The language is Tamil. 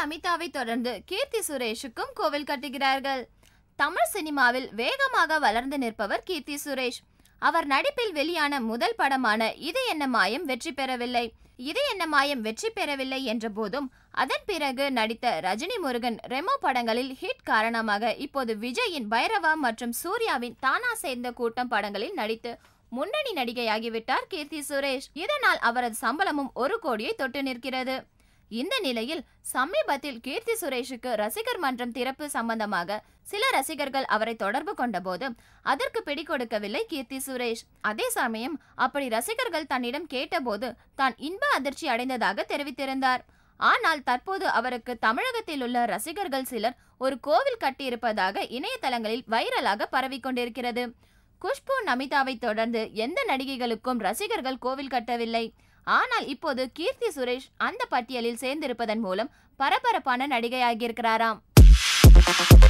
நமிதாவை தொடர்ந்து கீர்த்தி சுரேஷுக்கும் கோவில் கட்டுகிறார்கள் தமிழ் சினிமாவில் வேகமாக வளர்ந்து நிற்பவர் கீர்த்தி சுரேஷ் அவர் நடிப்பில் வெளியான முதல் படமான இது என்ன மாயம் வெற்றி பெறவில்லை இது என்ன மாயம் வெற்றி பெறவில்லை என்ற போதும் அதன் பிறகு நடித்த ரஜினி முருகன் ரெமோ படங்களில் ஹிட் காரணமாக இப்போது விஜயின் பைரவா மற்றும் சூர்யாவின் தானா சேர்ந்த கூட்டம் படங்களில் நடித்து முன்னணி நடிகையாகிவிட்டார் கீர்த்தி சுரேஷ் இதனால் அவரது சம்பளமும் ஒரு கோடியை தொட்டு நிற்கிறது இந்த நிலையில் சமீபத்தில் கீர்த்தி சுரேஷுக்கு ரசிகர் மன்றம் திறப்பு சம்பந்தமாக சில ரசிகர்கள் அவரை தொடர்பு கொண்டபோது அதற்கு பிடிகொடுக்கவில்லை கீர்த்தி சுரேஷ் அதே சமயம் அப்படி ரசிகர்கள் தன்னிடம் கேட்டபோது தான் இன்ப அதிர்ச்சி அடைந்ததாக தெரிவித்திருந்தார் ஆனால் தற்போது அவருக்கு தமிழகத்தில் உள்ள ரசிகர்கள் சிலர் ஒரு கோவில் கட்டியிருப்பதாக இணையதளங்களில் வைரலாக பரவிக்கொண்டிருக்கிறது குஷ்பு நமிதாவை தொடர்ந்து எந்த நடிகைகளுக்கும் ரசிகர்கள் கோவில் கட்டவில்லை ஆனால் இப்போது கீர்த்தி சுரேஷ் அந்த பட்டியலில் சேர்ந்திருப்பதன் மூலம் பரபரப்பான நடிகையாகியிருக்கிறாராம்